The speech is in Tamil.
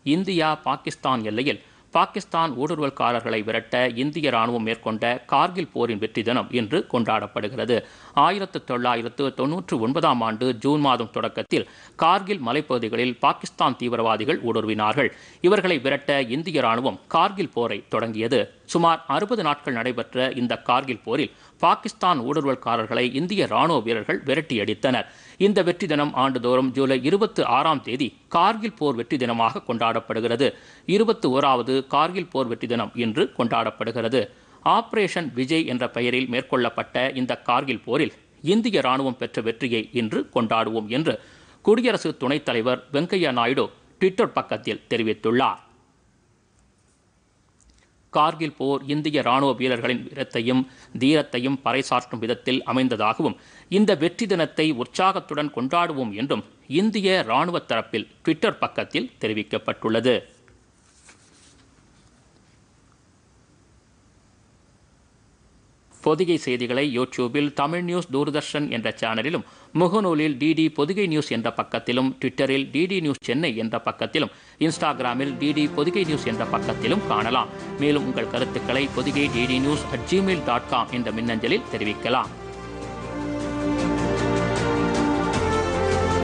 இந்தியா பாகிஸ்தான் எல்லையில் பாகிஸ்தான் ஊடுருவல்காரர்களை விரட்ட இந்திய ராணுவம் மேற்கொண்ட கார்கில் போரின் வெற்றி தினம் இன்று கொண்டாடப்படுகிறது ஆயிரத்து தொள்ளாயிரத்து தொன்னூற்று ஒன்பதாம் ஆண்டு ஜூன் மாதம் தொடக்கத்தில் கார்கில் மலைப்பகுதிகளில் பாகிஸ்தான் தீவிரவாதிகள் ஊடுருவினார்கள் இவர்களை விரட்ட இந்திய ராணுவம் கார்கில் போரை தொடங்கியது சுமார் அறுபது நாட்கள் நடைபெற்ற இந்த கார்கில் போரில் பாகிஸ்தான் ஊடுருவல்காரர்களை இந்திய ராணுவ வீரர்கள் விரட்டியடித்தனர் இந்த வெற்றி தினம் ஆண்டுதோறும் ஜூலை இருபத்தி ஆறாம் தேதி கார்கில் போர் வெற்றி தினமாக கொண்டாடப்படுகிறது இருபத்தி ஓராவது கார்கில் போர் வெற்றி தினம் இன்று கொண்டாடப்படுகிறது ஆபரேஷன் விஜய் என்ற பெயரில் மேற்கொள்ளப்பட்ட இந்த கார்கில் போரில் இந்திய ராணுவம் பெற்ற வெற்றியை இன்று கொண்டாடுவோம் என்று குடியரசு துணைத் தலைவர் வெங்கையா நாயுடு ட்விட்டர் பக்கத்தில் தெரிவித்துள்ளார் கார்கில் போர் இந்திய ராணுவ வீரர்களின் வீரத்தையும் தீரத்தையும் பறைசாற்றும் விதத்தில் அமைந்ததாகவும் இந்த வெற்றி தினத்தை உற்சாகத்துடன் கொண்டாடுவோம் என்றும் இந்திய ராணுவ தரப்பில் ட்விட்டர் பக்கத்தில் தெரிவிக்கப்பட்டுள்ளது பொதிகை செய்திகளை யூடியூபில் தமிழ் நியூஸ் தூர்தர்ஷன் என்ற சேனலிலும் முகநூலில் டிடி பொதிகை நியூஸ் என்ற பக்கத்திலும் ட்விட்டரில் டிடி நியூஸ் சென்னை என்ற பக்கத்திலும் இன்ஸ்டாகிராமில் டிடி பொதிகை நியூஸ் என்ற பக்கத்திலும் காணலாம் மேலும் உங்கள் கருத்துக்களை Podhigai DD news at Gmail dot com என்ற மின்னஞ்சலில் தெரிவிக்கலாம்